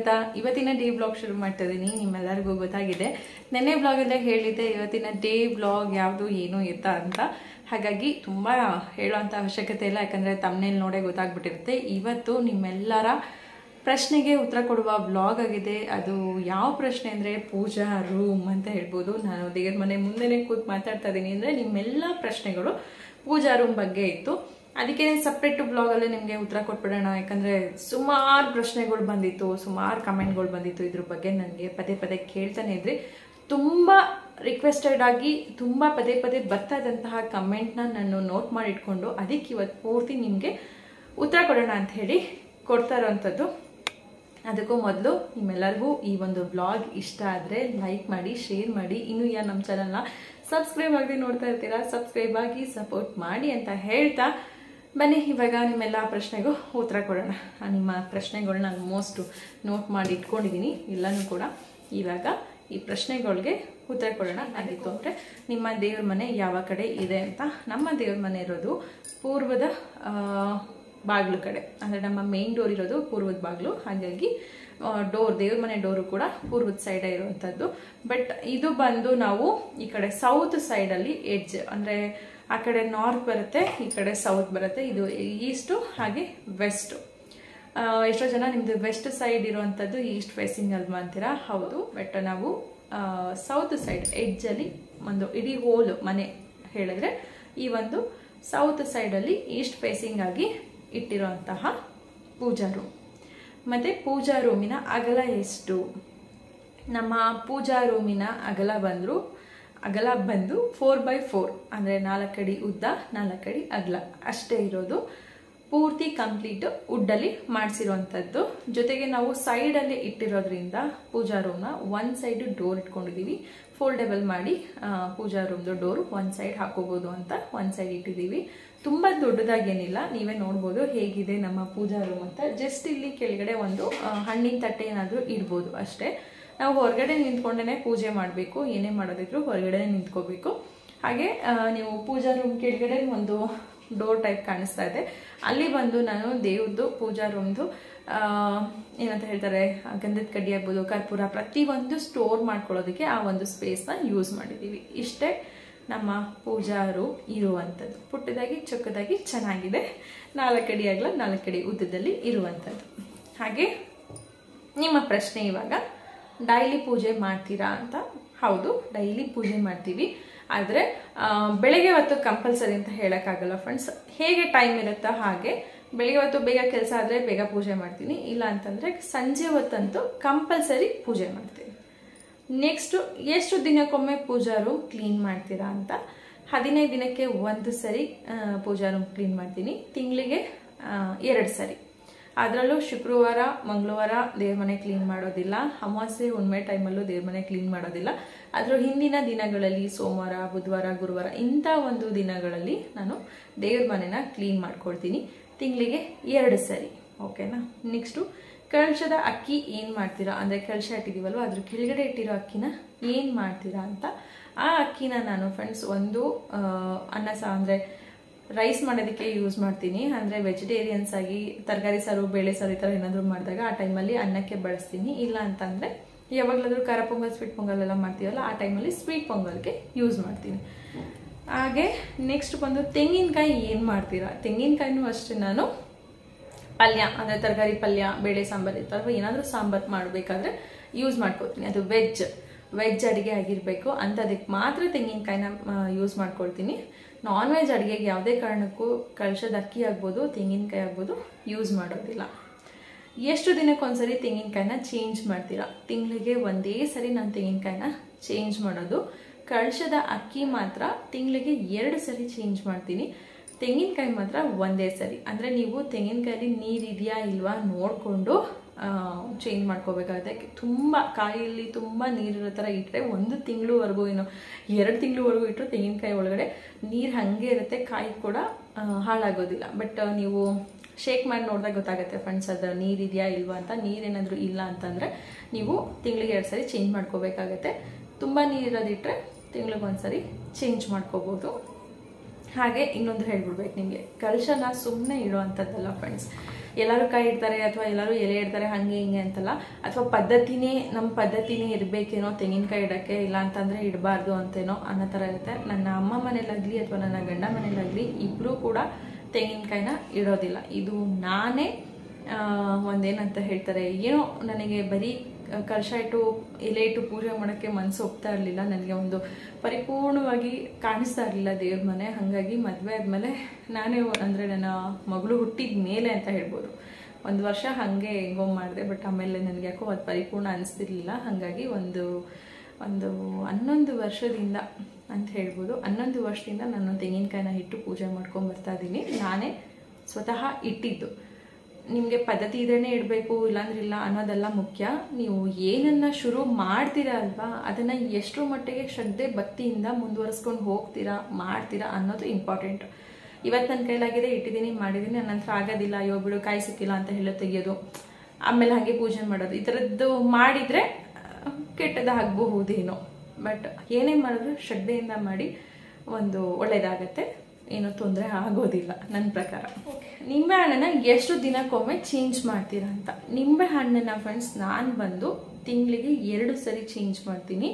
ಇವತ್ತಿನ day blog ಶುರು ಮಾಡ್ತಾ ಇದ್ದೀನಿ ನಿಮ್ಮೆಲ್ಲರಿಗೂ ಗೊತ್ತಾಗಿದೆ ನೆನ್ನೆ ಬ್ಲಾಗಲ್ಲೇ ಹೇಳಿದ್ದೆ ಇವತ್ತಿನ ಡೇ ಬ್ಲಾಗ್ ಯಾವುದು ಏನು ಎತ್ತ ಅಂತ ಹಾಗಾಗಿ ತುಂಬ ಹೇಳೋಂಥ ಅವಶ್ಯಕತೆ ಇಲ್ಲ ಯಾಕಂದರೆ ತಮ್ಮನೇಲಿ ನೋಡೇ ಗೊತ್ತಾಗ್ಬಿಟ್ಟಿರುತ್ತೆ ಇವತ್ತು ನಿಮ್ಮೆಲ್ಲರ ಪ್ರಶ್ನೆಗೆ ಉತ್ತರ ಕೊಡುವ ಬ್ಲಾಗ್ ಆಗಿದೆ ಅದು ಯಾವ ಪ್ರಶ್ನೆ ಅಂದರೆ ಪೂಜಾ ರೂಮ್ ಅಂತ ಹೇಳ್ಬೋದು ನಾನು ದೇವ್ರ ಮನೆ ಮುಂದೆನೇ ಕೂತ್ ಮಾತಾಡ್ತಾ ಇದ್ದೀನಿ ಅಂದರೆ ನಿಮ್ಮೆಲ್ಲ ಪ್ರಶ್ನೆಗಳು ಪೂಜಾ ರೂಮ್ ಬಗ್ಗೆ ಇತ್ತು ಅದಕ್ಕೆ ಸಪ್ರೇಟ್ ಬ್ಲಾಗಲ್ಲೇ ನಿಮಗೆ ಉತ್ತರ ಕೊಟ್ಬಿಡೋಣ ಯಾಕಂದರೆ ಸುಮಾರು ಪ್ರಶ್ನೆಗಳು ಬಂದಿತ್ತು ಸುಮಾರು ಕಮೆಂಟ್ಗಳು ಬಂದಿತ್ತು ಇದ್ರ ಬಗ್ಗೆ ನನಗೆ ಪದೇ ಪದೇ ಕೇಳ್ತಾನೆ ಇದ್ರಿ ತುಂಬ ರಿಕ್ವೆಸ್ಟೆಡ್ ಆಗಿ ತುಂಬ ಪದೇ ಪದೇ ಬರ್ತಾ ಇದ್ದಂತಹ ಕಮೆಂಟ್ನ ನಾನು ನೋಟ್ ಮಾಡಿ ಇಟ್ಕೊಂಡು ಅದಕ್ಕೆ ಇವತ್ತು ಪೂರ್ತಿ ನಿಮಗೆ ಉತ್ತರ ಕೊಡೋಣ ಅಂತ ಹೇಳಿ ಕೊಡ್ತಾ ಇರೋವಂಥದ್ದು ಅದಕ್ಕೂ ಮೊದಲು ನಿಮ್ಮೆಲ್ಲರಿಗೂ ಈ ಒಂದು ಬ್ಲಾಗ್ ಇಷ್ಟ ಆದರೆ ಲೈಕ್ ಮಾಡಿ ಶೇರ್ ಮಾಡಿ ಇನ್ನೂ ಯಾರು ನಮ್ಮ ಚಾನಲ್ನ ಸಬ್ಸ್ಕ್ರೈಬ್ ಆಗಿ ನೋಡ್ತಾ ಇರ್ತೀರಾ ಸಬ್ಸ್ಕ್ರೈಬ್ ಆಗಿ ಸಪೋರ್ಟ್ ಮಾಡಿ ಅಂತ ಹೇಳ್ತಾ ಬನ್ನಿ ಇವಾಗ ನಿಮ್ಮೆಲ್ಲ ಪ್ರಶ್ನೆಗೂ ಉತ್ತರ ಕೊಡೋಣ ಆ ನಿಮ್ಮ ಪ್ರಶ್ನೆಗಳನ್ನ ಆಲ್ಮೋಸ್ಟ್ ನೋಟ್ ಮಾಡಿ ಇಟ್ಕೊಂಡಿದ್ದೀನಿ ಎಲ್ಲನೂ ಕೂಡ ಇವಾಗ ಈ ಪ್ರಶ್ನೆಗಳಿಗೆ ಉತ್ತರ ಕೊಡೋಣ ಆಗಿತ್ತು ಅಂದರೆ ನಿಮ್ಮ ದೇವ್ರ ಮನೆ ಯಾವ ಕಡೆ ಇದೆ ಅಂತ ನಮ್ಮ ದೇವ್ರ ಮನೆ ಇರೋದು ಪೂರ್ವದ ಬಾಗಿಲು ಕಡೆ ಅಂದರೆ ನಮ್ಮ ಮೇನ್ ಡೋರ್ ಇರೋದು ಪೂರ್ವದ ಬಾಗಿಲು ಹಾಗಾಗಿ ಡೋರ್ ದೇವ್ರ ಮನೆ ಡೋರು ಕೂಡ ಪೂರ್ವದ ಸೈಡೇ ಇರುವಂಥದ್ದು ಬಟ್ ಇದು ಬಂದು ನಾವು ಈ ಕಡೆ ಸೌತ್ ಸೈಡಲ್ಲಿ ಎಡ್ಜ್ ಅಂದರೆ ಆ ಕಡೆ ನಾರ್ತ್ ಬರುತ್ತೆ ಈ ಕಡೆ ಸೌತ್ ಬರುತ್ತೆ ಇದು ಈಸ್ಟು ಹಾಗೆ ವೆಸ್ಟು ಎಷ್ಟೋ ಜನ ನಿಮ್ಮದು ವೆಸ್ಟ್ ಸೈಡ್ ಇರುವಂಥದ್ದು ಈಸ್ಟ್ ಫೇಸಿಂಗ್ ಅಲ್ವಾ ಅಂತೀರಾ ಹೌದು ಬಟ್ ನಾವು ಸೌತ್ ಸೈಡ್ ಎಡ್ಜಲ್ಲಿ ಒಂದು ಇಡೀ ಹೋಲ್ ಮನೆ ಹೇಳಿದ್ರೆ ಈ ಒಂದು ಸೌತ್ ಸೈಡಲ್ಲಿ ಈಸ್ಟ್ ಫೇಸಿಂಗ್ ಆಗಿ ಇಟ್ಟಿರುವಂತಹ ಪೂಜಾ ರೂಮ್ ಮತ್ತು ಪೂಜಾ ರೂಮಿನ ಅಗಲ ಎಷ್ಟು ನಮ್ಮ ಪೂಜಾ ರೂಮಿನ ಅಗಲ ಬಂದರು ಅಗಲ ಬಂದು ಫೋರ್ ಬೈ ಫೋರ್ ಅಂದರೆ ನಾಲ್ಕಡಿ ಉದ್ದ ನಾಲ್ಕಡಿ ಅಗಲ ಅಷ್ಟೇ ಇರೋದು ಪೂರ್ತಿ ಕಂಪ್ಲೀಟ್ ವುಡ್ಡಲ್ಲಿ ಮಾಡಿಸಿರುವಂಥದ್ದು ಜೊತೆಗೆ ನಾವು ಸೈಡಲ್ಲಿ ಇಟ್ಟಿರೋದ್ರಿಂದ ಪೂಜಾ ರೂಮ್ನ ಒನ್ ಸೈಡ್ ಡೋರ್ ಇಟ್ಕೊಂಡಿದ್ದೀವಿ ಫೋಲ್ಡೇಬಲ್ ಮಾಡಿ ಪೂಜಾ ರೂಮ್ದು ಡೋರು ಒನ್ ಸೈಡ್ ಹಾಕೋಬೋದು ಅಂತ ಒನ್ ಸೈಡ್ ಇಟ್ಟಿದ್ದೀವಿ ತುಂಬ ದೊಡ್ಡದಾಗೇನಿಲ್ಲ ನೀವೇ ನೋಡ್ಬೋದು ಹೇಗಿದೆ ನಮ್ಮ ಪೂಜಾ ರೂಮ್ ಅಂತ ಜಸ್ಟ್ ಇಲ್ಲಿ ಕೆಳಗಡೆ ಒಂದು ಹಣ್ಣಿನ ತಟ್ಟೆ ಏನಾದರೂ ಇಡ್ಬೋದು ಅಷ್ಟೇ ನಾವು ಹೊರಗಡೆ ನಿಂತ್ಕೊಂಡೇ ಪೂಜೆ ಮಾಡಬೇಕು ಏನೇ ಮಾಡೋದಿದ್ರು ಹೊರಗಡೆ ನಿಂತ್ಕೋಬೇಕು ಹಾಗೆ ನೀವು ಪೂಜಾ ರೂಮ್ ಕೆಳಗಡೆ ಒಂದು ಡೋರ್ ಟೈಪ್ ಕಾಣಿಸ್ತಾ ಇದೆ ಅಲ್ಲಿ ಬಂದು ನಾನು ದೇವ್ರದ್ದು ಪೂಜಾ ರೂಮ್ದು ಏನಂತ ಹೇಳ್ತಾರೆ ಗಂಧದ ಕಡ್ಡಿ ಆಗ್ಬೋದು ಕರ್ಪೂರ ಪ್ರತಿಯೊಂದು ಸ್ಟೋರ್ ಮಾಡ್ಕೊಳ್ಳೋದಕ್ಕೆ ಆ ಒಂದು ಸ್ಪೇಸ್ನ ಯೂಸ್ ಮಾಡಿದ್ದೀವಿ ಇಷ್ಟೇ ನಮ್ಮ ಪೂಜಾರು ಇರುವಂಥದ್ದು ಪುಟ್ಟದಾಗಿ ಚೊಕ್ಕದಾಗಿ ಚೆನ್ನಾಗಿದೆ ನಾಲ್ಕಡಿ ಆಗಲ ನಾಲ್ಕಡಿ ಉದ್ದದಲ್ಲಿ ಇರುವಂಥದ್ದು ಹಾಗೆ ನಿಮ್ಮ ಪ್ರಶ್ನೆ ಇವಾಗ ಡೈಲಿ ಪೂಜೆ ಮಾಡ್ತೀರಾ ಅಂತ ಹೌದು ಡೈಲಿ ಪೂಜೆ ಮಾಡ್ತೀವಿ ಆದರೆ ಬೆಳಗ್ಗೆ ಹೊತ್ತು ಕಂಪಲ್ಸರಿ ಅಂತ ಹೇಳೋಕ್ಕಾಗಲ್ಲ ಫ್ರೆಂಡ್ಸ್ ಹೇಗೆ ಟೈಮ್ ಇರುತ್ತೋ ಹಾಗೆ ಬೆಳಿಗ್ಗೆ ಹೊತ್ತು ಬೇಗ ಕೆಲಸ ಆದರೆ ಬೇಗ ಪೂಜೆ ಮಾಡ್ತೀನಿ ಇಲ್ಲ ಅಂತಂದರೆ ಸಂಜೆ ಹೊತ್ತಂತೂ ಕಂಪಲ್ಸರಿ ಪೂಜೆ ಮಾಡ್ತೀನಿ ನೆಕ್ಸ್ಟು ಎಷ್ಟು ದಿನಕ್ಕೊಮ್ಮೆ ಪೂಜಾ ರೂಮ್ ಕ್ಲೀನ್ ಮಾಡ್ತೀರಾ ಅಂತ ಹದಿನೈದು ದಿನಕ್ಕೆ ಒಂದು ಸರಿ ಪೂಜಾ ರೂಮ್ ಕ್ಲೀನ್ ಮಾಡ್ತೀನಿ ತಿಂಗಳಿಗೆ ಎರಡು ಸರಿ ಅದರಲ್ಲೂ ಶುಕ್ರವಾರ ಮಂಗಳವಾರ ದೇವ್ರ ಮನೆ ಕ್ಲೀನ್ ಮಾಡೋದಿಲ್ಲ ಅಮಾವಾಸ್ಯೆ ಹುಣ್ಮೆ ಟೈಮಲ್ಲೂ ದೇವ್ರ ಮನೆ ಕ್ಲೀನ್ ಮಾಡೋದಿಲ್ಲ ಅದರ ಹಿಂದಿನ ದಿನಗಳಲ್ಲಿ ಸೋಮವಾರ ಬುಧವಾರ ಗುರುವಾರ ಇಂಥ ಒಂದು ದಿನಗಳಲ್ಲಿ ನಾನು ದೇವ್ರ ಮನೆನ ಕ್ಲೀನ್ ಮಾಡ್ಕೊಳ್ತೀನಿ ತಿಂಗಳಿಗೆ ಎರಡು ಸರಿ ಓಕೆನಾ ನೆಕ್ಸ್ಟು ಕಳಶದ ಅಕ್ಕಿ ಏನು ಮಾಡ್ತೀರಾ ಅಂದರೆ ಕಳಶ ಇಟ್ಟಿದ್ದೀವಲ್ವ ಅದ್ರ ಕೆಳಗಡೆ ಇಟ್ಟಿರೋ ಅಕ್ಕಿನ ಏನು ಮಾಡ್ತೀರಾ ಅಂತ ಆ ಅಕ್ಕಿನ ನಾನು ಫ್ರೆಂಡ್ಸ್ ಒಂದು ಅನ್ನ ಸಹ ಅಂದರೆ ರೈಸ್ ಮಾಡೋದಕ್ಕೆ ಯೂಸ್ ಮಾಡ್ತೀನಿ ಅಂದರೆ ವೆಜಿಟೇರಿಯನ್ಸ್ ಆಗಿ ತರಕಾರಿ ಸಾರು ಬೇಳೆ ಸಾರು ಈ ಥರ ಏನಾದರೂ ಮಾಡಿದಾಗ ಆ ಟೈಮಲ್ಲಿ ಅನ್ನಕ್ಕೆ ಬಳಸ್ತೀನಿ ಇಲ್ಲ ಅಂತಂದರೆ ಯಾವಾಗಲಾದರೂ ಖಾರ ಪೊಂಗಲ್ ಸ್ವೀಟ್ ಪೊಂಗಲ್ ಎಲ್ಲ ಮಾಡ್ತೀವಲ್ಲ ಆ ಟೈಮಲ್ಲಿ ಸ್ವೀಟ್ ಪೊಂಗಲ್ಗೆ ಯೂಸ್ ಮಾಡ್ತೀನಿ ಹಾಗೆ ನೆಕ್ಸ್ಟ್ ಬಂದು ತೆಂಗಿನಕಾಯಿ ಏನು ಮಾಡ್ತೀರಾ ತೆಂಗಿನಕಾಯಿನೂ ಅಷ್ಟೇ ನಾನು ಪಲ್ಯ ಅಂದರೆ ತರಕಾರಿ ಪಲ್ಯ ಬೇಳೆ ಸಾಂಬಾರು ಇತ್ತು ಅಥವಾ ಏನಾದರೂ ಸಾಂಬಾರು ಮಾಡಬೇಕಾದ್ರೆ ಯೂಸ್ ಮಾಡ್ಕೋತೀನಿ ಅದು ವೆಜ್ ವೆಜ್ ಅಡುಗೆ ಆಗಿರಬೇಕು ಅಂಥದಕ್ಕೆ ಮಾತ್ರ ತೆಂಗಿನಕಾಯಿನ ಯೂಸ್ ಮಾಡ್ಕೊಳ್ತೀನಿ ನಾನ್ ವೆಜ್ ಅಡುಗೆಗೆ ಯಾವುದೇ ಕಾರಣಕ್ಕೂ ಕಳ್ಸೋದು ಅಕ್ಕಿ ಆಗ್ಬೋದು ತೆಂಗಿನಕಾಯಿ ಆಗ್ಬೋದು ಯೂಸ್ ಮಾಡೋದಿಲ್ಲ ಎಷ್ಟು ದಿನಕ್ಕೊಂದ್ಸರಿ ತೆಂಗಿನಕಾಯಿನ ಚೇಂಜ್ ಮಾಡ್ತೀರಾ ತಿಂಗಳಿಗೆ ಒಂದೇ ಸರಿ ನಾನು ತೆಂಗಿನಕಾಯಿನ ಚೇಂಜ್ ಮಾಡೋದು ಕಳ್ಸದ ಅಕ್ಕಿ ಮಾತ್ರ ತಿಂಗಳಿಗೆ ಎರಡು ಸರಿ ಚೇಂಜ್ ಮಾಡ್ತೀನಿ ತೆಂಗಿನಕಾಯಿ ಮಾತ್ರ ಒಂದೇ ಸರಿ ಅಂದರೆ ನೀವು ತೆಂಗಿನಕಾಯಲ್ಲಿ ನೀರಿದೆಯಾ ಇಲ್ವಾ ನೋಡಿಕೊಂಡು ಚೇಂಜ್ ಮಾಡ್ಕೋಬೇಕಾಗುತ್ತೆ ತುಂಬ ಕಾಯಲ್ಲಿ ತುಂಬ ನೀರಿರೋ ಥರ ಇಟ್ಟರೆ ಒಂದು ತಿಂಗಳವರೆಗೂ ಏನು ಎರಡು ತಿಂಗಳವರೆಗೂ ಇಟ್ಟರು ತೆಂಗಿನಕಾಯಿ ಒಳಗಡೆ ನೀರು ಹಾಗೆ ಇರುತ್ತೆ ಕಾಯಿ ಕೂಡ ಹಾಳಾಗೋದಿಲ್ಲ ಬಟ್ ನೀವು ಶೇಕ್ ಮಾಡಿ ನೋಡಿದಾಗ ಗೊತ್ತಾಗುತ್ತೆ ಫ್ರೆಂಡ್ಸ್ ಅದು ನೀರಿದೆಯಾ ಇಲ್ವಾ ಅಂತ ನೀರೇನಾದರೂ ಇಲ್ಲ ಅಂತಂದರೆ ನೀವು ತಿಂಗಳಿಗೆ ಎರಡು ಸರಿ ಚೇಂಜ್ ಮಾಡ್ಕೋಬೇಕಾಗತ್ತೆ ತುಂಬ ನೀರಿರೋದಿಟ್ಟರೆ ತಿಂಗಳಿಗೆ ಒಂದು ಸರಿ ಚೇಂಜ್ ಮಾಡ್ಕೋಬೋದು ಹಾಗೆ ಇನ್ನೊಂದು ಹೇಳ್ಬಿಡ್ಬೇಕು ನಿಮಗೆ ಕಲಶನ ಸುಮ್ಮನೆ ಇಡೋ ಅಂಥದ್ದಲ್ಲ ಫ್ರೆಂಡ್ಸ್ ಎಲ್ಲರೂ ಕೈ ಇಡ್ತಾರೆ ಅಥವಾ ಎಲ್ಲರೂ ಎಲೆ ಇಡ್ತಾರೆ ಹಾಗೆ ಹಿಂಗೆ ಅಂತಲ್ಲ ಅಥವಾ ಪದ್ಧತಿನೇ ನಮ್ಮ ಪದ್ಧತಿನೇ ಇರಬೇಕೇನೋ ತೆಂಗಿನಕಾಯಿ ಇಡೋಕ್ಕೆ ಇಲ್ಲ ಅಂತಂದರೆ ಇಡಬಾರ್ದು ಅಂತೇನೋ ಅನ್ನೋ ಥರ ಇರುತ್ತೆ ನನ್ನ ಅಮ್ಮ ಮನೇಲಾಗಲಿ ಅಥವಾ ನನ್ನ ಗಂಡ ಮನೇಲಾಗಲಿ ಇಬ್ಬರೂ ಕೂಡ ತೆಂಗಿನಕಾಯಿನ ಇಡೋದಿಲ್ಲ ಇದು ನಾನೇ ಆ, ಒಂದೇನಂತ ಹೇಳ್ತಾರೆ ಏನೋ ನನಗೆ ಬರೀ ಕಲಶ ಇಟ್ಟು ಎಲೆ ಇಟ್ಟು ಪೂಜೆ ಮಾಡೋಕ್ಕೆ ಮನಸ್ಸು ಒಪ್ತಾ ಇರಲಿಲ್ಲ ನನಗೆ ಒಂದು ಪರಿಪೂರ್ಣವಾಗಿ ಕಾಣಿಸ್ತಾ ಇರಲಿಲ್ಲ ದೇವ್ರ ಮನೆ ಹಾಗಾಗಿ ಮದುವೆ ಆದಮೇಲೆ ನಾನೇ ಅಂದರೆ ನನ್ನ ಮಗಳು ಹುಟ್ಟಿದ ಮೇಲೆ ಅಂತ ಹೇಳ್ಬೋದು ಒಂದು ವರ್ಷ ಹಾಗೆ ಹೆಂಗೋ ಮಾಡಿದೆ ಬಟ್ ಆಮೇಲೆ ನನಗೆ ಯಾಕೋ ಅದು ಪರಿಪೂರ್ಣ ಅನಿಸ್ತಿರ್ಲಿಲ್ಲ ಹಾಗಾಗಿ ಒಂದು ಒಂದು ಹನ್ನೊಂದು ವರ್ಷದಿಂದ ಅಂತ ಹೇಳ್ಬೋದು ಹನ್ನೊಂದು ವರ್ಷದಿಂದ ನಾನು ತೆಂಗಿನಕಾಯಿನ ಇಟ್ಟು ಪೂಜೆ ಮಾಡ್ಕೊಂಡು ಬರ್ತಾ ಇದ್ದೀನಿ ನಾನೇ ಸ್ವತಃ ಇಟ್ಟಿದ್ದು ನಿಮಗೆ ಪದ್ಧತಿ ಇದ್ರೇ ಇಡಬೇಕು ಇಲ್ಲಾಂದ್ರೆ ಇಲ್ಲ ಅನ್ನೋದೆಲ್ಲ ಮುಖ್ಯ ನೀವು ಏನನ್ನ ಶುರು ಮಾಡ್ತೀರಾ ಅಲ್ವಾ ಅದನ್ನು ಎಷ್ಟರ ಮಟ್ಟಿಗೆ ಶ್ರದ್ಧೆ ಭಕ್ತಿಯಿಂದ ಮುಂದುವರಿಸ್ಕೊಂಡು ಹೋಗ್ತೀರಾ ಮಾಡ್ತೀರಾ ಅನ್ನೋದು ಇಂಪಾರ್ಟೆಂಟ್ ಇವತ್ತು ನನ್ನ ಕೈಲಾಗಿದೆ ಇಟ್ಟಿದ್ದೀನಿ ಮಾಡಿದ್ದೀನಿ ನನ್ನ ಹತ್ರ ಆಗೋದಿಲ್ಲ ಅಯ್ಯೋ ಬಿಡು ಕಾಯಿ ಸಿಕ್ಕಿಲ್ಲ ಅಂತ ಹೇಳೋ ತೆಗಿಯೋದು ಆಮೇಲೆ ಹಾಗೆ ಪೂಜೆ ಮಾಡೋದು ಈ ಥರದ್ದು ಮಾಡಿದರೆ ಕೆಟ್ಟದಾಗಬಹುದೇನೋ ಬಟ್ ಏನೇ ಮಾಡಿದ್ರು ಶ್ರದ್ಧೆಯಿಂದ ಮಾಡಿ ಒಂದು ಒಳ್ಳೇದಾಗತ್ತೆ ಏನೋ ತೊಂದರೆ ಆಗೋದಿಲ್ಲ ನನ್ನ ಪ್ರಕಾರ ನಿಂಬೆ ಹಣ್ಣನ್ನ ಎಷ್ಟು ದಿನಕ್ಕೊಮ್ಮೆ ಚೇಂಜ್ ಮಾಡ್ತೀರಾ ಅಂತ ನಿಂಬೆ ಹಣ್ಣನ್ನ ಫ್ರೆಂಡ್ಸ್ ನಾನು ಬಂದು ತಿಂಗಳಿಗೆ ಎರಡು ಸರಿ ಚೇಂಜ್ ಮಾಡ್ತೀನಿ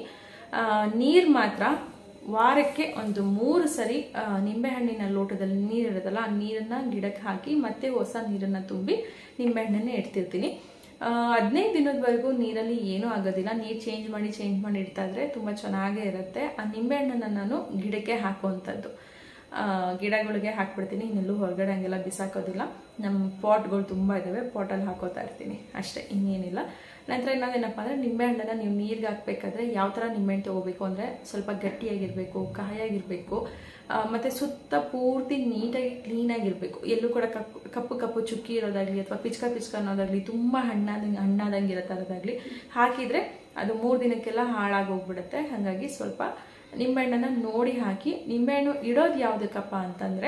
ನೀರು ಮಾತ್ರ ವಾರಕ್ಕೆ ಒಂದು ಮೂರು ಸರಿ ಆ, ನಿಂಬೆಹಣ್ಣಿನ ಲೋಟದಲ್ಲಿ ನೀರು ಇರೋದಲ್ಲ ಆ ನೀರನ್ನ ಗಿಡಕ್ಕೆ ಹಾಕಿ ಮತ್ತೆ ಹೊಸ ನೀರನ್ನ ತುಂಬಿ ನಿಂಬೆಹಣ್ಣನ್ನೇ ಇಡ್ತಿರ್ತೀನಿ ಆ, ಹದಿನೈದು ದಿನದವರೆಗೂ ನೀರಲ್ಲಿ ಏನೂ ಆಗೋದಿಲ್ಲ ನೀರು ಚೇಂಜ್ ಮಾಡಿ ಚೇಂಜ್ ಮಾಡಿ ಇಡ್ತಾ ಇದ್ರೆ ತುಂಬ ಚೆನ್ನಾಗೇ ಇರುತ್ತೆ ಆ ನಿಂಬೆಹಣ್ಣನ್ನು ನಾನು ಗಿಡಕ್ಕೆ ಹಾಕುವಂಥದ್ದು ಆ, ಗಿಡಗಳಿಗೆ ಹಾಕ್ಬಿಡ್ತೀನಿ ಇನ್ನೆಲ್ಲೂ ಹೊರಗಡೆ ಹಂಗೆಲ್ಲ ಬಿಸಾಕೋದಿಲ್ಲ ನಮ್ಮ ಪಾಟ್ಗಳು ತುಂಬ ಇದ್ದಾವೆ ಪಾಟಲ್ಲಿ ಹಾಕೋತಾ ಇರ್ತೀನಿ ಅಷ್ಟೇ ಇನ್ನೇನಿಲ್ಲ ನಂತರ ಇನ್ನೊಂದೇನಪ್ಪ ಅಂದರೆ ನಿಂಬೆಹಣ್ಣನ್ನು ನೀವು ನೀರಿಗೆ ಹಾಕ್ಬೇಕಾದ್ರೆ ಯಾವ ಥರ ನಿಂಬೆಹಣ್ಣು ತೊಗೋಬೇಕು ಅಂದರೆ ಸ್ವಲ್ಪ ಗಟ್ಟಿಯಾಗಿರಬೇಕು ಕಾಯಾಗಿರಬೇಕು ಮತ್ತು ಸುತ್ತ ಪೂರ್ತಿ ನೀಟಾಗಿ ಕ್ಲೀನಾಗಿರಬೇಕು ಎಲ್ಲೂ ಕೂಡ ಕಪ್ಪು ಕಪ್ಪು ಕಪ್ಪು ಚುಕ್ಕಿ ಇರೋದಾಗಲಿ ಅಥವಾ ಪಿಚ್ಕ ಪಿಚ್ಕ ಅನ್ನೋದಾಗಲಿ ತುಂಬ ಹಣ್ಣಾದಂಗೆ ಹಣ್ಣಾದಂಗೆ ಇರೋ ಥರದಾಗಲಿ ಹಾಕಿದರೆ ಅದು ಮೂರು ದಿನಕ್ಕೆಲ್ಲ ಹಾಳಾಗಿ ಹೋಗ್ಬಿಡುತ್ತೆ ಹಾಗಾಗಿ ಸ್ವಲ್ಪ ನಿಂಬೆಹಣ್ಣನ್ನು ನೋಡಿ ಹಾಕಿ ನಿಂಬೆಹಣ್ಣು ಇಡೋದು ಯಾವುದಕ್ಕಪ್ಪ ಅಂತಂದರೆ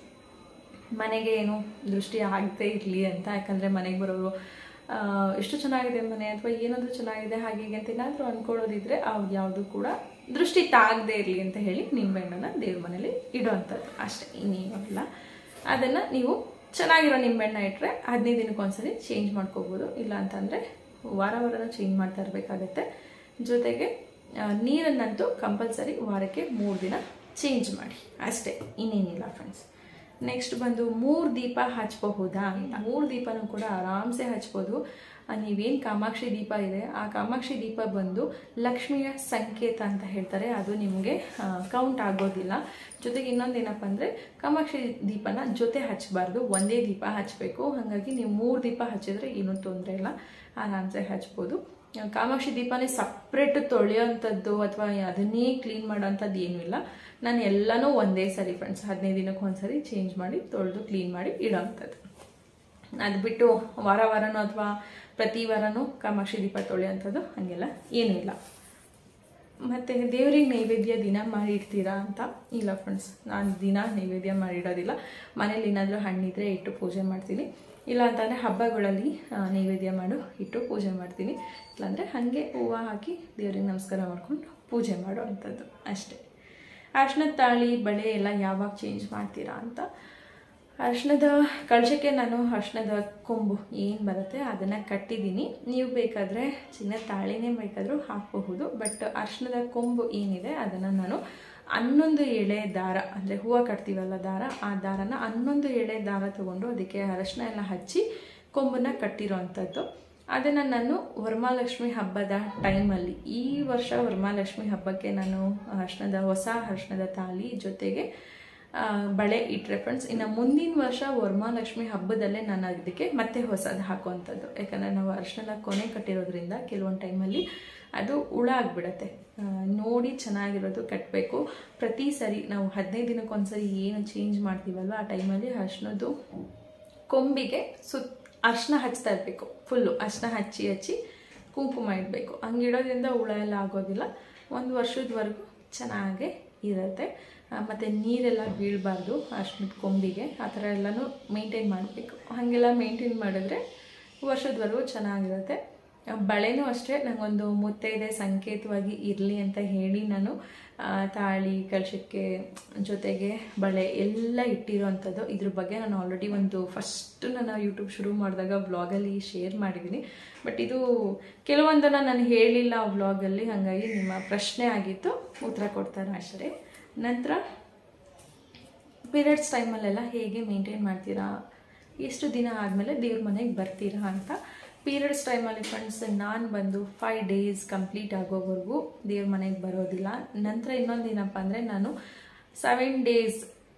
ಮನೆಗೆ ಏನು ದೃಷ್ಟಿ ಆಗದೇ ಇರಲಿ ಅಂತ ಯಾಕಂದರೆ ಮನೆಗೆ ಬರೋರು ಆ, ಎಷ್ಟು ಚೆನ್ನಾಗಿದೆ ಮನೆ ಅಥವಾ ಏನಾದರೂ ಚೆನ್ನಾಗಿದೆ ಹಾಗೆ ಹೀಗೆ ಅಂತ ಏನಾದರೂ ಅಂದ್ಕೊಳ್ಳೋದಿದ್ರೆ ಅವ್ರು ಯಾವುದು ಕೂಡ ದೃಷ್ಟಿ ತಾಗದೇ ಇರಲಿ ಅಂತ ಹೇಳಿ ನಿಂಬೆಹಣ್ಣನ್ನು ದೇವ್ರ ಮನೇಲಿ ಇಡೋವಂಥದ್ದು ಅಷ್ಟೇ ಇನ್ನೇನು ಇಲ್ಲ ಅದನ್ನು ನೀವು ಚೆನ್ನಾಗಿರೋ ನಿಂಬೆಹಣ್ಣ ಇಟ್ಟರೆ ಹದಿನೈದು ದಿನಕ್ಕೊಂದ್ಸರಿ ಚೇಂಜ್ ಮಾಡ್ಕೋಬೋದು ಇಲ್ಲ ಅಂತಂದರೆ ವಾರ ವಾರನೂ ಚೇಂಜ್ ಮಾಡ್ತಾ ಇರಬೇಕಾಗತ್ತೆ ಜೊತೆಗೆ ಆ, ನೀರನ್ನಂತೂ ಕಂಪಲ್ಸರಿ ವಾರಕ್ಕೆ ಮೂರು ದಿನ ಚೇಂಜ್ ಮಾಡಿ ಅಷ್ಟೇ ಇನ್ನೇನಿಲ್ಲ ಫ್ರೆಂಡ್ಸ್ ನೆಕ್ಸ್ಟ್ ಬಂದು ಮೂರು ದೀಪ ಹಚ್ಬಹುದಾ ಅಂತ ಮೂರು ದೀಪನೂ ಕೂಡ ಆರಾಮ್ಸೆ ಹಚ್ಬೋದು ಆ, ನೀವೇನು ಕಾಮಾಕ್ಷಿ ದೀಪ ಇದೆ ಆ ಕಾಮಾಕ್ಷಿ ದೀಪ ಬಂದು ಲಕ್ಷ್ಮಿಯ ಸಂಕೇತ ಅಂತ ಹೇಳ್ತಾರೆ ಅದು ನಿಮಗೆ ಕೌಂಟ್ ಆಗೋದಿಲ್ಲ ಜೊತೆಗೆ ಇನ್ನೊಂದೇನಪ್ಪ ಅಂದರೆ ಕಾಮಾಕ್ಷಿ ದೀಪನ ಜೊತೆ ಹಚ್ಚಬಾರ್ದು ಒಂದೇ ದೀಪ ಹಚ್ಚಬೇಕು ಹಾಗಾಗಿ ನೀವು ಮೂರು ದೀಪ ಹಚ್ಚಿದ್ರೆ ಏನೂ ತೊಂದರೆ ಇಲ್ಲ ಆರಾಮ್ಸೆ ಹಚ್ಬೋದು ಆ, ಕಾಮಾಕ್ಷಿ ದೀಪನೇ ಸಪ್ರೇಟ್ ತೊಳೆಯೋಂಥದ್ದು ಅಥವಾ ಅದನ್ನೇ ಕ್ಲೀನ್ ಮಾಡೋಂಥದ್ದು ಏನೂ ಇಲ್ಲ ನಾನು ಎಲ್ಲನೂ ಒಂದೇ ಸರಿ ಫ್ರೆಂಡ್ಸ್ ಹದಿನೈದು ದಿನಕ್ಕೆ ಒಂದ್ಸರಿ ಚೇಂಜ್ ಮಾಡಿ ತೊಳೆದು ಕ್ಲೀನ್ ಮಾಡಿ ಇಡೋವಂಥದ್ದು ಅದು ಬಿಟ್ಟು ವಾರ ವಾರನೋ ಅಥವಾ ಪ್ರತಿ ವಾರನೂ ಕಾಮಾಕ್ಷಿ ದೀಪ ತೊಳೆಯೋಂಥದ್ದು ಹಾಗೆಲ್ಲ ಏನೂ ಇಲ್ಲ ಮತ್ತು ದೇವ್ರಿಗೆ ನೈವೇದ್ಯ ದಿನ ಮಾಡಿಡ್ತೀರಾ ಅಂತ ಇಲ್ಲ ಫ್ರೆಂಡ್ಸ್ ನಾನು ದಿನ ನೈವೇದ್ಯ ಮಾಡಿಡೋದಿಲ್ಲ ಮನೇಲಿ ಏನಾದರೂ ಹಣ್ಣಿದ್ರೆ ಇಟ್ಟು ಪೂಜೆ ಮಾಡ್ತೀನಿ ಇಲ್ಲ ಅಂತಂದರೆ ಹಬ್ಬಗಳಲ್ಲಿ ಆ, ನೈವೇದ್ಯ ಮಾಡು ಇಟ್ಟು ಪೂಜೆ ಮಾಡ್ತೀನಿ ಇಲ್ಲಾಂದರೆ ಹಾಗೆ ಹೂವು ಹಾಕಿ ದೇವ್ರಿಗೆ ನಮಸ್ಕಾರ ಮಾಡ್ಕೊಂಡು ಪೂಜೆ ಮಾಡೋ ಅಂಥದ್ದು ಅಷ್ಟೇ ಅರ್ಶಿನದ ತಾಳಿ ಬಳೆ ಎಲ್ಲ ಯಾವಾಗ ಚೇಂಜ್ ಮಾಡ್ತೀರಾ ಅಂತ ಅರ್ಶಿನದ ಕಳಶಕ್ಕೆ ನಾನು ಅರ್ಶಿನದ ಕೊಂಬು ಏನು ಬರುತ್ತೆ ಅದನ್ನು ಕಟ್ಟಿದ್ದೀನಿ ನೀವು ಬೇಕಾದರೆ ಚಿನ್ನದ ತಾಳಿನೇ ಬೇಕಾದರೂ ಹಾಕಬಹುದು ಬಟ್ ಅರ್ಶಿನದ ಕೊಂಬು ಏನಿದೆ ಅದನ್ನು ನಾನು ಹನ್ನೊಂದು ಎಳೆ ದಾರ ಅಂದರೆ ಹೂವು ಕಟ್ತೀವಲ್ಲ ದಾರ ಆ ದಾರನ ಹನ್ನೊಂದು ಎಳೆ ದಾರ ತಗೊಂಡು ಅದಕ್ಕೆ ಅರಶಿನ ಎಲ್ಲ ಹಚ್ಚಿ ಕೊಂಬನ್ನ ಕಟ್ಟಿರೋ ಅಂಥದ್ದು ಅದನ್ನು ನಾನು ವರಮಹಾಲಕ್ಷ್ಮಿ ಹಬ್ಬದ ಟೈಮಲ್ಲಿ ಈ ವರ್ಷ ವರಮಹಾಲಕ್ಷ್ಮಿ ಹಬ್ಬಕ್ಕೆ ನಾನು ಅರ್ಶಿನದ ಹೊಸ ಅರ್ಶಿನದ ತಾಳಿ ಜೊತೆಗೆ ಆ, ಬಳೆ ಇಟ್ಟರೆ ಫ್ರೆಂಡ್ಸ್ ಇನ್ನು ಮುಂದಿನ ವರ್ಷ ವರಮಹಾಲಕ್ಷ್ಮಿ ಹಬ್ಬದಲ್ಲೇ ನಾನು ಅದಕ್ಕೆ ಮತ್ತೆ ಹೊಸದು ಹಾಕುವಂಥದ್ದು ಯಾಕಂದರೆ ನಾವು ಅರ್ಶಿನ ಕೊನೆ ಕಟ್ಟಿರೋದ್ರಿಂದ ಕೆಲವೊಂದು ಟೈಮಲ್ಲಿ ಅದು ಹುಳ ಆಗಿಬಿಡತ್ತೆ ನೋಡಿ ಚೆನ್ನಾಗಿರೋದು ಕಟ್ಟಬೇಕು ಪ್ರತಿ ಸರಿ ನಾವು ಹದಿನೈದು ದಿನಕ್ಕೊಂದ್ಸರಿ ಏನು ಚೇಂಜ್ ಮಾಡ್ತೀವಲ್ವ ಆ ಟೈಮಲ್ಲಿ ಅರ್ಶಿನದ್ದು ಕೊಂಬಿಗೆ ಸುತ್ತ ಅರ್ಶಿನ ಹಚ್ತಾ ಇರಬೇಕು ಫುಲ್ಲು ಅರ್ಶಿನ ಹಚ್ಚಿ ಹಚ್ಚಿ ಕುಂಕುಮ ಇಡಬೇಕು ಹಂಗಿಡೋದ್ರಿಂದ ಹುಳ ಎಲ್ಲ ಆಗೋದಿಲ್ಲ ಒಂದು ವರ್ಷದವರೆಗೂ ಚೆನ್ನಾಗೇ ಇರುತ್ತೆ ಆ, ಮತ್ತು ನೀರೆಲ್ಲ ಬೀಳಬಾರ್ದು ಅರ್ಶಿನದ ಕೊಂಬಿಗೆ ಆ ಥರ ಎಲ್ಲನೂ ಮೇಂಟೈನ್ ಮಾಡಬೇಕು ಹಾಗೆಲ್ಲ ಮೇಂಟೈನ್ ಮಾಡಿದ್ರೆ ವರ್ಷದವರೆಗೂ ಚೆನ್ನಾಗಿರುತ್ತೆ ಆ, ಬಳೆನೂ ಅಷ್ಟೇ ನನಗೊಂದು ಮುತ್ತೈದೆ ಸಂಕೇತವಾಗಿ ಇರಲಿ ಅಂತ ಹೇಳಿ ನಾನು ಆ, ತಾಳಿ ಕಳಶಕ್ಕೆ ಜೊತೆಗೆ ಬಳೆ ಎಲ್ಲ ಇಟ್ಟಿರೋವಂಥದ್ದು ಇದ್ರ ಬಗ್ಗೆ ನಾನು ಆಲ್ರೆಡಿ ಒಂದು ಫಸ್ಟ್ ನಾನು ಯೂಟ್ಯೂಬ್ ಶುರು ಮಾಡಿದಾಗ ವ್ಲಾಗಲ್ಲಿ ಶೇರ್ ಮಾಡಿದ್ದೀನಿ ಬಟ್ ಇದು ಕೆಲವೊಂದನ್ನು ನಾನು ಹೇಳಿಲ್ಲ ಆ ವ್ಲಾಗಲ್ಲಿ ಹಾಗಾಗಿ ನಿಮ್ಮ ಪ್ರಶ್ನೆ ಆಗಿತ್ತು ಉತ್ತರ ಕೊಡ್ತಾರೆ ಅಷ್ಟೇ ನಂತರ ಪೀರಿಯಡ್ಸ್ ಟೈಮಲ್ಲೆಲ್ಲ ಹೇಗೆ ಮೇಂಟೈನ್ ಮಾಡ್ತೀರಾ ಎಷ್ಟು ದಿನ ಆದಮೇಲೆ ದೇವ್ರ ಮನೆಗೆ ಬರ್ತೀರಾ ಅಂತ ಪೀರಿಯಡ್ಸ್ ಟೈಮಲ್ಲಿ ಫ್ರೆಂಡ್ಸ್ ನಾನು ಬಂದು ಫೈವ್ ಡೇಸ್ ಕಂಪ್ಲೀಟ್ ಆಗೋವರೆಗೂ ದೇವ್ರ ಮನೆಗೆ ಬರೋದಿಲ್ಲ ನಂತರ ಇನ್ನೊಂದು ಏನಪ್ಪ ಅಂದರೆ ನಾನು ಸೆವೆನ್ ಡೇಸ್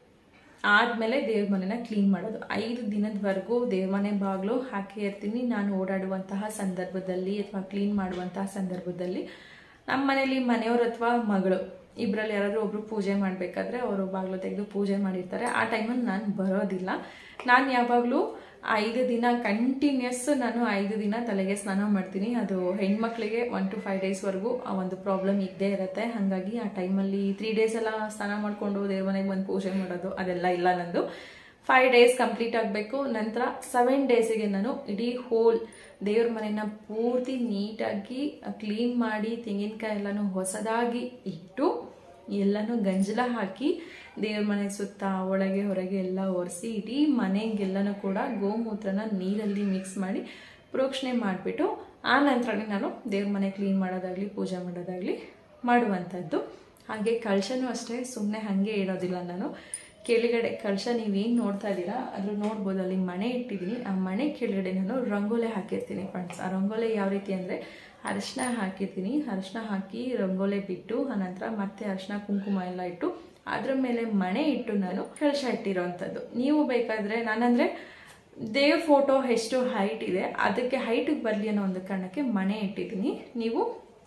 ಆದಮೇಲೆ ದೇವ್ರ ಮನೆನ ಕ್ಲೀನ್ ಮಾಡೋದು ಐದು ದಿನದವರೆಗೂ ದೇವ್ರ ಮನೆ ಬಾಗಿಲು ಹಾಕಿ ಇರ್ತೀನಿ ನಾನು ಓಡಾಡುವಂತಹ ಸಂದರ್ಭದಲ್ಲಿ ಅಥವಾ ಕ್ಲೀನ್ ಮಾಡುವಂತಹ ಸಂದರ್ಭದಲ್ಲಿ ನಮ್ಮ ಮನೇಲಿ ಮನೆಯವ್ರ ಅಥವಾ ಮಗಳು ಇಬ್ಬರಲ್ಲಿ ಯಾರಾದರೂ ಒಬ್ರು ಪೂಜೆ ಮಾಡಬೇಕಾದ್ರೆ ಅವರು ಬಾಗಿಲು ತೆಗೆದು ಪೂಜೆ ಮಾಡಿರ್ತಾರೆ ಆ ಟೈಮಲ್ಲಿ ನಾನು ಬರೋದಿಲ್ಲ ನಾನು ಯಾವಾಗಲೂ ಐದು ದಿನ ಕಂಟಿನ್ಯೂಸ್ ನಾನು ಐದು ದಿನ ತಲೆಗೆ ಸ್ನಾನ ಮಾಡ್ತೀನಿ ಅದು ಹೆಣ್ಮಕ್ಳಿಗೆ ಒನ್ ಟು ಫೈವ್ ಡೇಸ್ವರೆಗೂ ಆ ಒಂದು ಪ್ರಾಬ್ಲಮ್ ಇದ್ದೇ ಇರುತ್ತೆ ಹಾಗಾಗಿ ಆ ಟೈಮಲ್ಲಿ ತ್ರೀ ಡೇಸ್ ಎಲ್ಲ ಸ್ನಾನ ಮಾಡಿಕೊಂಡು ದೇವ್ರ ಮನೆಗೆ ಬಂದು ಪೂಜೆ ಮಾಡೋದು ಅದೆಲ್ಲ ಇಲ್ಲ ನಂದು ಫೈವ್ ಡೇಸ್ ಕಂಪ್ಲೀಟ್ ಆಗಬೇಕು ನಂತರ ಸೆವೆನ್ ಡೇಸಿಗೆ ನಾನು ಇಡೀ ಹೋಲ್ ದೇವ್ರ ಮನೆನ ಪೂರ್ತಿ ನೀಟಾಗಿ ಕ್ಲೀನ್ ಮಾಡಿ ತೆಂಗಿನಕಾಯಿ ಎಲ್ಲನೂ ಹೊಸದಾಗಿ ಇಟ್ಟು ಎಲ್ಲನೂ ಗಂಜಲ ಹಾಕಿ ದೇವ್ರ ಮನೆ ಸುತ್ತ ಒಳಗೆ ಹೊರಗೆ ಎಲ್ಲ ಒರೆಸಿ ಇಡೀ ಮನೆಗೆಲ್ಲನೂ ಕೂಡ ಗೋಮೂತ್ರನ ನೀರಲ್ಲಿ ಮಿಕ್ಸ್ ಮಾಡಿ ಪ್ರೋಕ್ಷಣೆ ಮಾಡಿಬಿಟ್ಟು ಆ ನಂತರನೇ ನಾನು ದೇವ್ರ ಮನೆ ಕ್ಲೀನ್ ಮಾಡೋದಾಗಲಿ ಪೂಜೆ ಮಾಡೋದಾಗಲಿ ಮಾಡುವಂಥದ್ದು ಹಾಗೆ ಕಳಶನೂ ಅಷ್ಟೇ ಸುಮ್ಮನೆ ಹಾಗೆ ಇಡೋದಿಲ್ಲ ನಾನು ಕೆಳಗಡೆ ಕಳಶ ನೀವೇನು ನೋಡ್ತಾ ಇದ್ದೀರಾ ಅದ್ರ ನೋಡ್ಬೋದು ಅಲ್ಲಿ ಮಣೆ ಇಟ್ಟಿದ್ದೀನಿ ಆ ಮಣೆ ಕೆಳಗಡೆ ನಾನು ರಂಗೋಲೆ ಹಾಕಿರ್ತೀನಿ ಫ್ರೆಂಡ್ಸ್ ಆ ರಂಗೋಲೆ ಯಾವ ರೀತಿ ಅಂದರೆ ಅರಿಶಿನ ಹಾಕಿರ್ತೀನಿ ಅರಿಶಿನ ಹಾಕಿ ರಂಗೋಲೆ ಬಿಟ್ಟು ಆನಂತರ ಮತ್ತೆ ಅರಿಶಿನ ಕುಂಕುಮ ಎಲ್ಲ ಇಟ್ಟು ಅದ್ರ ಮೇಲೆ ಮಣೆ ಇಟ್ಟು ನಾನು ಕಳಶ ಇಟ್ಟಿರೋವಂಥದ್ದು ನೀವು ಬೇಕಾದರೆ ನಾನಂದರೆ ದೇವ್ ಫೋಟೋ ಎಷ್ಟು ಹೈಟ್ ಇದೆ ಅದಕ್ಕೆ ಹೈಟಿಗೆ ಬರಲಿ ಅನ್ನೋ ಒಂದು ಕಾರಣಕ್ಕೆ ಮಣೆ ಇಟ್ಟಿದ್ದೀನಿ ನೀವು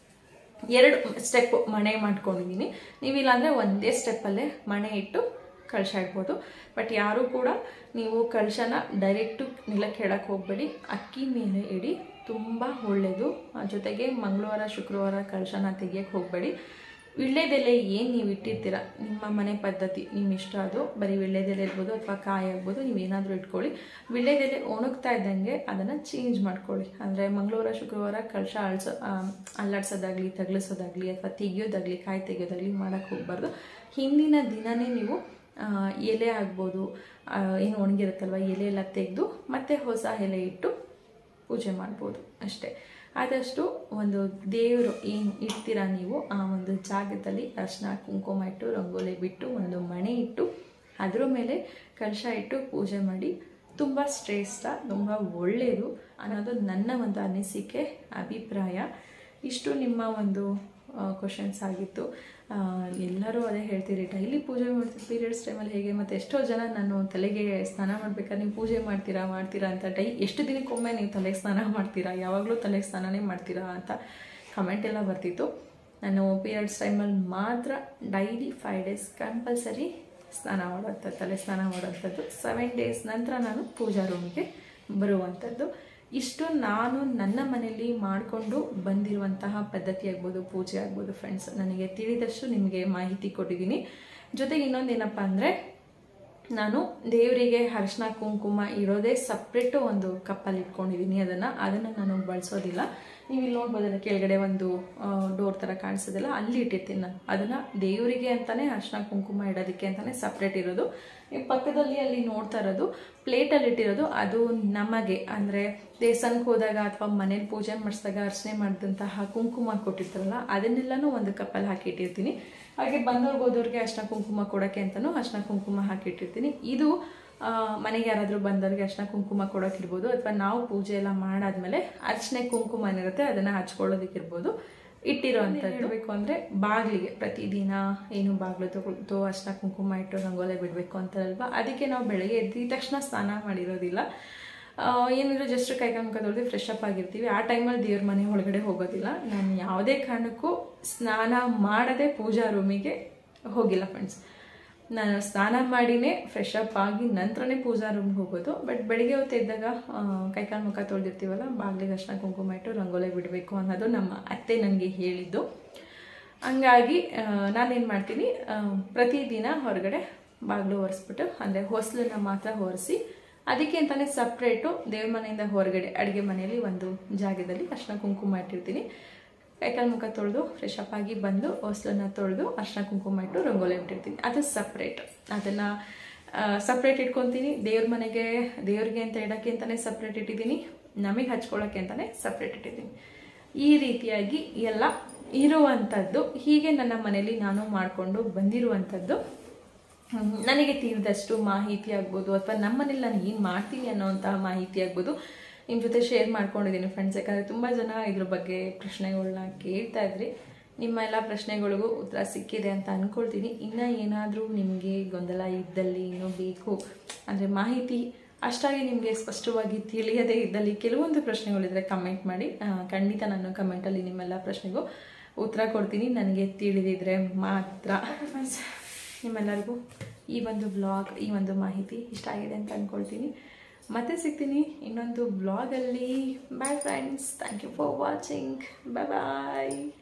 ಎರಡು ಸ್ಟೆಪ್ ಮಣೆ ಮಾಡ್ಕೊಂಡಿದ್ದೀನಿ ನೀವಿಲ್ಲಾಂದರೆ ಒಂದೇ ಸ್ಟೆಪ್ಪಲ್ಲೇ ಮಣೆ ಇಟ್ಟು ಕಳಶ ಇಡ್ಬೋದು ಬಟ್ ಯಾರೂ ಕೂಡ ನೀವು ಕಳಶನ ಡೈರೆಕ್ಟು ನೆಲಕ್ಕೆ ಇಡಕ್ಕೆ ಹೋಗಬೇಡಿ ಅಕ್ಕಿ ಮೇಲೆ ಇಡಿ ತುಂಬ ಒಳ್ಳೆಯದು ಆ ಜೊತೆಗೆ ಮಂಗಳವಾರ ಶುಕ್ರವಾರ ಕಳಶನ ತೆಗಿಯಕ್ಕೆ ಹೋಗಬೇಡಿ ವಿಳ್ಳೆದೆಲೆ ಏನು ನೀವು ಇಟ್ಟಿರ್ತೀರ ನಿಮ್ಮ ಮನೆ ಪದ್ಧತಿ ನಿಮ್ಮ ಇಷ್ಟ ಅದು ಬರೀ ವಿಳ್ಳೆದೆಲೆ ಇರ್ಬೋದು ಅಥವಾ ಕಾಯಿ ಆಗ್ಬೋದು ನೀವು ಏನಾದರೂ ಇಟ್ಕೊಳ್ಳಿ ವಿಳ್ಳೆದೆಲೆ ಒಣಗ್ತಾ ಇದ್ದಂಗೆ ಅದನ್ನು ಚೇಂಜ್ ಮಾಡ್ಕೊಳ್ಳಿ ಅಂದರೆ ಮಂಗಳವಾರ ಶುಕ್ರವಾರ ಕಳಶ ಅಳ್ಸೋ ಅಲ್ಲಾಡ್ಸೋದಾಗಲಿ ತಗ್ಲಿಸೋದಾಗಲಿ ಅಥವಾ ತೆಗಿಯೋದಾಗಲಿ ಕಾಯಿ ತೆಗಿಯೋದಾಗಲಿ ಮಾಡೋಕ್ಕೆ ಹೋಗ್ಬಾರ್ದು ಹಿಂದಿನ ದಿನವೇ ನೀವು ಆ, ಎಲೆ ಆಗ್ಬೋದು ಆ, ಏನು ಒಣಗಿರುತ್ತಲ್ವ ಎಲೆ ಎಲ್ಲ ತೆಗೆದು ಮತ್ತೆ ಹೊಸ ಎಲೆ ಇಟ್ಟು ಪೂಜೆ ಮಾಡ್ಬೋದು ಅಷ್ಟೇ ಆದಷ್ಟು ಒಂದು ದೇವರು ಏನು ಇಡ್ತೀರಾ ನೀವು ಆ ಒಂದು ಜಾಗದಲ್ಲಿ ಅರ್ಶಿನ ಕುಂಕುಮ ಇಟ್ಟು ರಂಗೋಲಿ ಬಿಟ್ಟು ಒಂದು ಮಣೆ ಇಟ್ಟು ಅದ್ರ ಮೇಲೆ ಕಲಶ ಇಟ್ಟು ಪೂಜೆ ಮಾಡಿ ತುಂಬ ಶ್ರೇಷ್ಠ ತುಂಬ ಒಳ್ಳೆಯದು ಅನ್ನೋದು ನನ್ನ ಒಂದು ಅನಿಸಿಕೆ ಅಭಿಪ್ರಾಯ ಇಷ್ಟು ನಿಮ್ಮ ಒಂದು ಕ್ವಶನ್ಸ್ ಆಗಿತ್ತು ಆ, ಎಲ್ಲರೂ ಅದೇ ಹೇಳ್ತೀರಿ ಡೈಲಿ ಪೂಜೆ ಮಾಡ್ತೀರಿ ಪೀರಿಯಡ್ಸ್ ಟೈಮಲ್ಲಿ ಹೇಗೆ ಮತ್ತು ಎಷ್ಟೋ ಜನ ನಾನು ತಲೆಗೆ ಸ್ನಾನ ಮಾಡ್ಬೇಕಾದ್ರೆ ನೀವು ಪೂಜೆ ಮಾಡ್ತೀರಾ ಮಾಡ್ತೀರಾ ಅಂತ ಡೈ ಎಷ್ಟು ದಿನಕ್ಕೊಮ್ಮೆ ನೀವು ತಲೆಗೆ ಸ್ನಾನ ಮಾಡ್ತೀರಾ ಯಾವಾಗಲೂ ತಲೆಗೆ ಸ್ನಾನನೇ ಮಾಡ್ತೀರಾ ಅಂತ ಕಮೆಂಟ್ ಎಲ್ಲ ಬರ್ತಿತ್ತು ನಾನು ಪೀರಿಯಡ್ಸ್ ಟೈಮಲ್ಲಿ ಮಾತ್ರ ಡೈಲಿ ಫೈವ್ ಡೇಸ್ ಕಂಪಲ್ಸರಿ ಸ್ನಾನ ಮಾಡೋಂಥದ್ದು ತಲೆ ಸ್ನಾನ ಮಾಡೋಂಥದ್ದು ಸೆವೆನ್ ಡೇಸ್ ನಂತರ ನಾನು ಪೂಜಾ ರೂಮ್ಗೆ ಬರುವಂಥದ್ದು ಇಷ್ಟು ನಾನು ನನ್ನ ಮನೆಯಲ್ಲಿ ಮಾಡಿಕೊಂಡು ಬಂದಿರುವಂತಹ ಪದ್ಧತಿ ಆಗ್ಬೋದು ಪೂಜೆ ಆಗ್ಬೋದು ಫ್ರೆಂಡ್ಸ್ ನನಗೆ ತಿಳಿದಷ್ಟು ನಿಮಗೆ ಮಾಹಿತಿ ಕೊಟ್ಟಿದ್ದೀನಿ ಜೊತೆಗೆ ಇನ್ನೊಂದು ಏನಪ್ಪ ಅಂದರೆ ನಾನು ದೇವರಿಗೆ ಅರಿಶಿನ ಕುಂಕುಮ ಇರೋದೇ ಸಪ್ರೇಟು ಒಂದು ಕಪ್ಪಲ್ಲಿ ಇಟ್ಕೊಂಡಿದ್ದೀನಿ ಅದನ್ನು ಅದನ್ನು ನಾನು ಬಳಸೋದಿಲ್ಲ ನೀವು ಇಲ್ಲಿ ನೋಡ್ಬೋದಲ್ಲ ಕೆಳಗಡೆ ಒಂದು ಡೋರ್ ಥರ ಕಾಣಿಸೋದಿಲ್ಲ ಅಲ್ಲಿ ಇಟ್ಟಿರ್ತೀನಿ ನಾನು ಅದನ್ನು ದೇವರಿಗೆ ಅಂತಲೇ ಅರಿಶಿನ ಕುಂಕುಮ ಇಡೋದಕ್ಕೆ ಅಂತಲೇ ಸಪ್ರೇಟ್ ಇರೋದು ನೀವು ಪಕ್ಕದಲ್ಲಿ ಅಲ್ಲಿ ನೋಡ್ತಾ ಇರೋದು ಪ್ಲೇಟಲ್ಲಿ ಇಟ್ಟಿರೋದು ಅದು ನಮಗೆ ಅಂದರೆ ದೇವಸ್ಥಾನಕ್ಕೆ ಹೋದಾಗ ಅಥವಾ ಮನೇಲಿ ಪೂಜೆ ಮಾಡಿಸಿದಾಗ ಅರ್ಚನೆ ಮಾಡಿದಂತಹ ಕುಂಕುಮ ಕೊಟ್ಟಿರ್ತಾರಲ್ಲ ಅದನ್ನೆಲ್ಲನೂ ಒಂದು ಕಪ್ಪಲ್ಲಿ ಹಾಕಿಟ್ಟಿರ್ತೀನಿ ಹಾಗೆ ಬಂದವ್ರಿಗೆ ಹೋದವ್ರಿಗೆ ಅರ್ಶಿನ ಕುಂಕುಮ ಕೊಡೋಕ್ಕೆ ಅಂತಲೂ ಅರ್ಶಿನ ಕುಂಕುಮ ಹಾಕಿಟ್ಟಿರ್ತೀನಿ ಇದು ಆ, ಮನೆಗೆ ಯಾರಾದರೂ ಬಂದವ್ರಿಗೆ ಅರ್ಶಿನ ಕುಂಕುಮ ಕೊಡೋಕ್ಕಿರ್ಬೋದು ಅಥವಾ ನಾವು ಪೂಜೆ ಎಲ್ಲ ಮಾಡಾದ್ಮೇಲೆ ಅರ್ಶಿನ ಕುಂಕುಮ ಏನಿರುತ್ತೆ ಅದನ್ನು ಹಚ್ಕೊಳ್ಳೋದಕ್ಕಿರ್ಬೋದು ಇಟ್ಟಿರೋ ಅಂತ ಹೇಳಬೇಕು ಅಂದರೆ ಬಾಗಿಲಿಗೆ ಪ್ರತಿದಿನ ಏನು ಬಾಗಿಲು ತಗೊಳ್ತು ಅರ್ಶಿನ ಕುಂಕುಮ ಇಟ್ಟು ರಂಗೋಲೆ ಬಿಡಬೇಕು ಅಂತಾರಲ್ವ ಅದಕ್ಕೆ ನಾವು ಬೆಳಗ್ಗೆ ಎದ್ದಿದ ತಕ್ಷಣ ಸ್ನಾನ ಮಾಡಿರೋದಿಲ್ಲ ಆ, ಏನಿದ್ರು ಜಸ್ಟ್ ಕೈಕಾಲು ಮುಖ ತೊಳೆದು ಫ್ರೆಶ್ ಅಪ್ ಆಗಿರ್ತೀವಿ ಆ ಟೈಮಲ್ಲಿ ದೇವ್ರ ಮನೆ ಒಳಗಡೆ ಹೋಗೋದಿಲ್ಲ ನಾನು ಯಾವುದೇ ಕಾರಣಕ್ಕೂ ಸ್ನಾನ ಮಾಡದೆ ಪೂಜಾ ರೂಮಿಗೆ ಹೋಗಿಲ್ಲ ಫ್ರೆಂಡ್ಸ್ ನಾನು ಸ್ನಾನ ಮಾಡಿನೇ ಫ್ರೆಶ್ ಅಪ್ ಆಗಿ ನಂತರನೇ ಪೂಜಾ ರೂಮ್ಗೆ ಹೋಗೋದು ಬಟ್ ಬೆಳಿಗ್ಗೆ ಹೊತ್ತು ಎದ್ದಾಗ ಆ, ಕೈಕಾಲು ಮುಖ ತೊಳೆದಿರ್ತೀವಲ್ಲ ಬಾಗಿಲಿಗೆ ಅರ್ಶಿನ ಕುಂಕುಮ ಇಟ್ಟು ರಂಗೋಲೆ ಬಿಡಬೇಕು ಅನ್ನೋದು ನಮ್ಮ ಅತ್ತೆ ನನಗೆ ಹೇಳಿದ್ದು ಹಂಗಾಗಿ ನಾನೇನು ಮಾಡ್ತೀನಿ ಆ, ಪ್ರತಿದಿನ ಹೊರಗಡೆ ಬಾಗಿಲು ಒರೆಸ್ಬಿಟ್ಟು ಅಂದರೆ ಹೊಸ್ಲನ್ನ ಮಾತ್ರ ಒರೆಸಿ ಅದಕ್ಕೆ ಅಂತಲೇ ಸಪ್ರೇಟು ದೇವ್ರ ಮನೆಯಿಂದ ಹೊರಗಡೆ ಅಡುಗೆ ಮನೆಯಲ್ಲಿ ಒಂದು ಜಾಗದಲ್ಲಿ ಅರ್ಶಿನ ಕುಂಕುಮ ಇಟ್ಟಿರ್ತೀನಿ ಕೈಕಾಲು ಮುಖ ತೊಳೆದು ಫ್ರೆಶ್ ಅಪ್ ಆಗಿ ಬಂದು ಹೊಸ್ಲನ್ನ ತೊಳೆದು ಅರ್ಶಿನ ಕುಂಕುಮ ಇಟ್ಟು ರಂಗೋಲಿ ಇಟ್ಟಿರ್ತೀನಿ ಅದು ಸಪ್ರೇಟ್ ಅದನ್ನು ಸಪ್ರೇಟ್ ಇಟ್ಕೊತೀನಿ ದೇವ್ರ ಮನೆಗೆ ದೇವ್ರಿಗೆ ಅಂತ ಇಡೋಕ್ಕೆ ಅಂತಲೇ ಸಪ್ರೇಟ್ ಇಟ್ಟಿದ್ದೀನಿ ನಮಗೆ ಹಚ್ಕೊಳ್ಳೋಕ್ಕೆ ಅಂತಲೇ ಸಪ್ರೇಟ್ ಇಟ್ಟಿದ್ದೀನಿ ಈ ರೀತಿಯಾಗಿ ಎಲ್ಲ ಇರುವಂಥದ್ದು ಹೀಗೆ ನನ್ನ ಮನೇಲಿ ನಾನು ಮಾಡಿಕೊಂಡು ಬಂದಿರುವಂಥದ್ದು ಹ್ಮ್, ನನಗೆ ತಿಳಿದಷ್ಟು ಮಾಹಿತಿ ಆಗ್ಬೋದು ಅಥವಾ ನಮ್ಮ ಮನೇಲಿ ನಾನು ಏನು ಮಾಡ್ತೀನಿ ಅನ್ನೋಂತಹ ಮಾಹಿತಿ ಆಗ್ಬೋದು ನಿಮ್ಮ ಜೊತೆ ಶೇರ್ ಮಾಡ್ಕೊಂಡಿದ್ದೀನಿ ಫ್ರೆಂಡ್ಸ್ ಯಾಕಂದರೆ ತುಂಬ ಜನ ಇದ್ರ ಬಗ್ಗೆ ಪ್ರಶ್ನೆಗಳನ್ನ ಕೇಳ್ತಾ ಇದ್ರಿ ನಿಮ್ಮ ಎಲ್ಲ ಪ್ರಶ್ನೆಗಳಿಗೂ ಉತ್ತರ ಸಿಕ್ಕಿದೆ ಅಂತ ಅಂದ್ಕೊಳ್ತೀನಿ ಇನ್ನು ಏನಾದರೂ ನಿಮಗೆ ಗೊಂದಲ ಇದ್ದಲ್ಲಿ ಇನ್ನೂ ಬೇಕು ಅಂದರೆ ಮಾಹಿತಿ ಅಷ್ಟಾಗಿ ನಿಮಗೆ ಸ್ಪಷ್ಟವಾಗಿ ತಿಳಿಯದೇ ಇದ್ದಲ್ಲಿ ಕೆಲವೊಂದು ಪ್ರಶ್ನೆಗಳಿದ್ರೆ ಕಮೆಂಟ್ ಮಾಡಿ ಆ, ಖಂಡಿತ ನಾನು ಕಮೆಂಟಲ್ಲಿ ನಿಮ್ಮೆಲ್ಲ ಪ್ರಶ್ನೆಗೂ ಉತ್ತರ ಕೊಡ್ತೀನಿ ನನಗೆ ತಿಳಿದಿದ್ರೆ ಮಾತ್ರ ಫ್ರೆಂಡ್ಸ್ ನಿಮ್ಮೆಲ್ಲರಿಗೂ ಈ ಒಂದು ಬ್ಲಾಗ್ ಈ ಒಂದು ಮಾಹಿತಿ ಇಷ್ಟ ಆಗಿದೆ ಅಂತ ಅಂದ್ಕೊಳ್ತೀನಿ ಮತ್ತೆ ಸಿಗ್ತೀನಿ ಇನ್ನೊಂದು ಬ್ಲಾಗಲ್ಲಿ bye friends thank you for watching bye bye